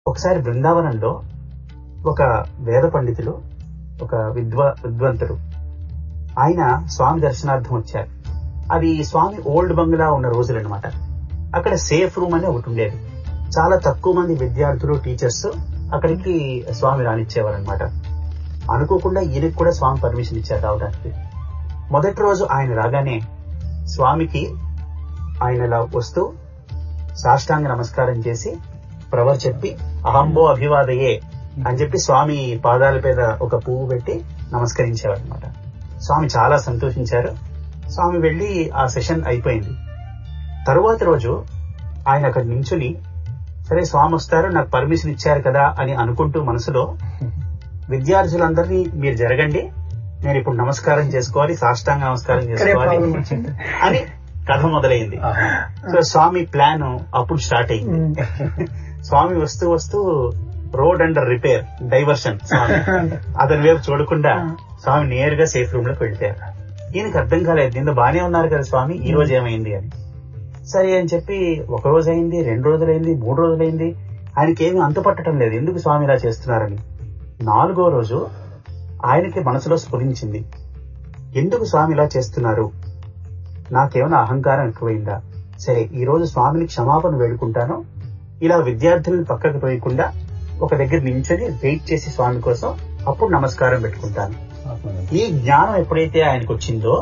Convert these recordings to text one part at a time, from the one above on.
ఒకసారి బృందావనంలో ఒక వేద పండితులు ఒక విద్వ విద్వంతుడు ఆయన స్వామి దర్శనార్థం వచ్చారు అది స్వామి ఓల్డ్ బంగ్లా ఉన్న రోజులన్నమాట అక్కడ సేఫ్ రూమ్ అని ఒకటి ఉండేది చాలా తక్కువ మంది విద్యార్థులు టీచర్స్ అక్కడికి స్వామి రానిచ్చేవారు అనమాట అనుకోకుండా ఈయనకి కూడా స్వామి పర్మిషన్ ఇచ్చారు రావడానికి మొదటి రోజు ఆయన రాగానే స్వామికి ఆయన ఇలా వస్తూ సాష్టాంగ నమస్కారం చేసి ప్రవర్ చెప్పి అహంబో అభివాదయే అని చెప్పి స్వామి పాదాల మీద ఒక పువ్వు పెట్టి నమస్కరించేవారు అనమాట స్వామి చాలా సంతోషించారు స్వామి వెళ్లి ఆ సెషన్ అయిపోయింది తరువాత రోజు ఆయన అక్కడ నించుని సరే స్వామి వస్తారు నాకు పర్మిషన్ ఇచ్చారు కదా అని అనుకుంటూ మనసులో విద్యార్థులందరినీ మీరు జరగండి నేను ఇప్పుడు నమస్కారం చేసుకోవాలి సాష్టాంగ నమస్కారం ఇక్కడే చేసుకోవాలి ప్రాబ్లం వచ్చింది అని కథ మొదలైంది ఆహా. సో స్వామి ప్లాన్ అప్పుడు స్టార్ట్ అయింది స్వామి వస్తూ వస్తూ road under repair diversion Swami అతని వైపు చూడకుండా స్వామి నేరుగా సేఫ్ రూమ్ లోకి వెళ్ళిపోయారు ఈయనకి అర్థం కాలేదు నిన్న బానే ఉన్నారు కదా స్వామి ఈ రోజు ఏమైంది అని సరే అని చెప్పి ఒక రోజు అయింది రెండు రోజులైంది మూడు రోజులైంది ఆయనకి ఏమీ అంతుపట్టడం లేదు ఎందుకు స్వామి ఇలా చేస్తున్నారని నాలుగో రోజు ఆయనకి మనసులో స్ఫురించింది ఎందుకు స్వామి ఇలా చేస్తున్నారు నాకేమైనా అహంకారం ఎక్కువైందా సరే ఈ రోజు స్వామిని క్షమాపణ వేడుకుంటాను ఇలా విద్యార్థులను పక్కకు తోయకుండా ఒక దగ్గర నించొని వెయిట్ చేసి స్వామి కోసం అప్పుడు నమస్కారం పెట్టుకుంటాను ఆత్మనిర్భర్. ఈ జ్ఞానం ఎప్పుడైతే ఆయనకు వచ్చిందో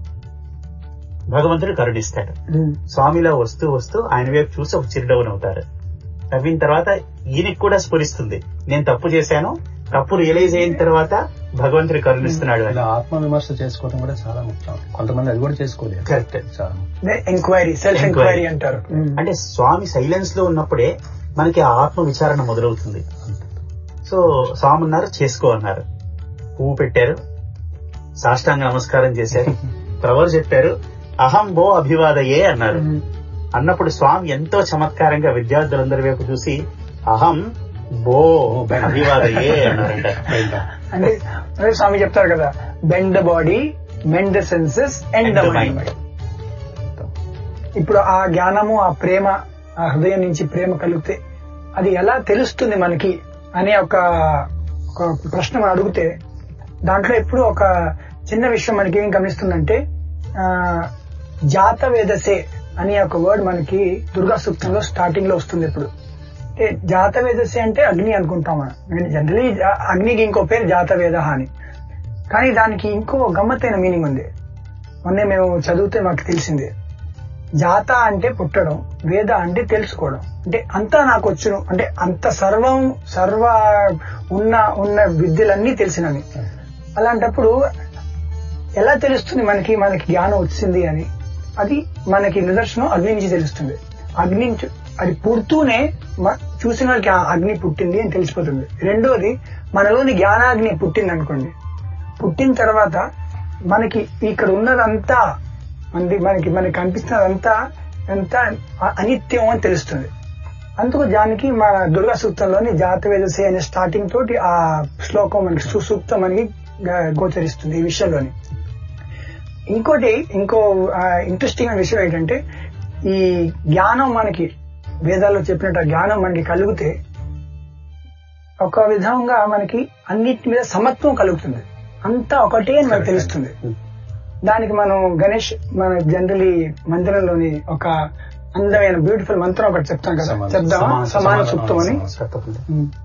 భగవంతుడు కరుణిస్తాడు స్వామిలా వస్తూ వస్తూ ఆయన వైపు చూసి ఒక చిరునవ్వు నవ్వుతారు నవ్విన తర్వాత ఈయనకి కూడా స్ఫురిస్తుంది నేను తప్పు చేశాను తప్పు రియలైజ్ అయిన తర్వాత భగవంతుడు కరుణిస్తున్నాడు అని ఇలా ఆత్మ విమర్శ చేసుకోవడం కూడా చాలా ముఖ్యం కొంతమంది అది కూడా చేసుకోలేదు కరెక్ట్ చాలా ముఖ్యం. Enquiry self Enquiry. ఎంక్వైరీ అంటారు ఉమ్. అంటే స్వామి సైలెన్స్ లో ఉన్నప్పుడే మనకి ఆ ఆత్మ విచారణ మొదలవుతుంది సో స్వామి అన్నారు చేసుకో అన్నారు పువ్వు పెట్టారు సాష్టాంగ నమస్కారం చేశారు ప్రవర్ చెప్పారు అహం బో అభివాదయే అన్నారు ఉమ్. అన్నప్పుడు స్వామి ఎంతో చమత్కారంగా విద్యార్థులందరి వైపు చూసి అహం బో అభివాదయే అన్నారంట అంటే అదే స్వామి చెప్తారు కదా bend the body mend the senses end the And the mind mind. ఇప్పుడు ఆ జ్ఞానము ఆ ప్రేమ ఆ హృదయం నుంచి ప్రేమ కలిగితే అది ఎలా తెలుస్తుంది మనకి అనే ఒక ఒక ప్రశ్న మనం అడిగితే దాంట్లో ఎప్పుడు ఒక చిన్న విషయం మనకి ఏం గమనిస్తుందంటే ఆ, జాత వేదసే అనే ఒక వర్డ్ మనకి దుర్గా సూక్తంలో స్టార్టింగ్ లో వస్తుంది ఇప్పుడు అంటే జాత వేదసే అంటే అగ్ని అనుకుంటాం మనం జనరలీ అగ్నికి ఇంకో పేరు జాత వేద అని కానీ దానికి ఇంకో గమ్మత్తైన మీనింగ్ ఉంది మొన్నే మేము చదివితే మాకు తెలిసిందే జాత అంటే పుట్టడం వేద అంటే తెలుసుకోవడం అంటే అంతా నాకు వచ్చును అంటే అంత సర్వం సర్వ ఉన్న ఉన్న విద్యలన్నీ తెలిసినవి అలాంటప్పుడు ఎలా తెలుస్తుంది మనకి మనకి జ్ఞానం వచ్చింది అని అది మనకి నిదర్శనం అగ్ని నుంచి తెలుస్తుంది అగ్ని నుంచి అది పుడుతూనే మ- చూసిన వాళ్ళకి ఆ అగ్ని పుట్టింది అని తెలిసిపోతుంది రెండోది మనలోని జ్ఞానాగ్ని పుట్టింది అనుకోండి పుట్టిన తర్వాత మనకి ఇక్కడ ఉన్నదంతా మనకి మనకి మనకి కనిపిస్తున్నదంతా ఎంత అనిత్యం అని తెలుస్తుంది అందుకు దానికి మన దుర్గా సూక్తంలోని జాతవేదసే అనే స్టార్టింగ్ తోటి ఆ శ్లోకం మనకి సుసూక్తం మనకి గా- గోచరిస్తుంది ఈ విషయంలోని ఇంకోటి ఇంకో ఇంట్రెస్టింగ్ విషయం ఏంటంటే ఈ జ్ఞానం మనకి వేదాల్లో చెప్పినట్టు ఆ జ్ఞానం మనకి కలిగితే ఒక విధంగా మనకి అన్నిటి మీద సమత్వం కలుగుతుంది అంతా ఒకటే అని మనకు తెలుస్తుంది దానికి మనం గణేష్ మన జనరలీ మందిరంలోని ఒక అందమైన బ్యూటిఫుల్ మంత్రం ఒకటి చెప్తాం కదా సమాన- చెప్దామా సమాన- సమాన సమాన- సూక్తం అని సమాన- తప్పకుండా ఉమ్.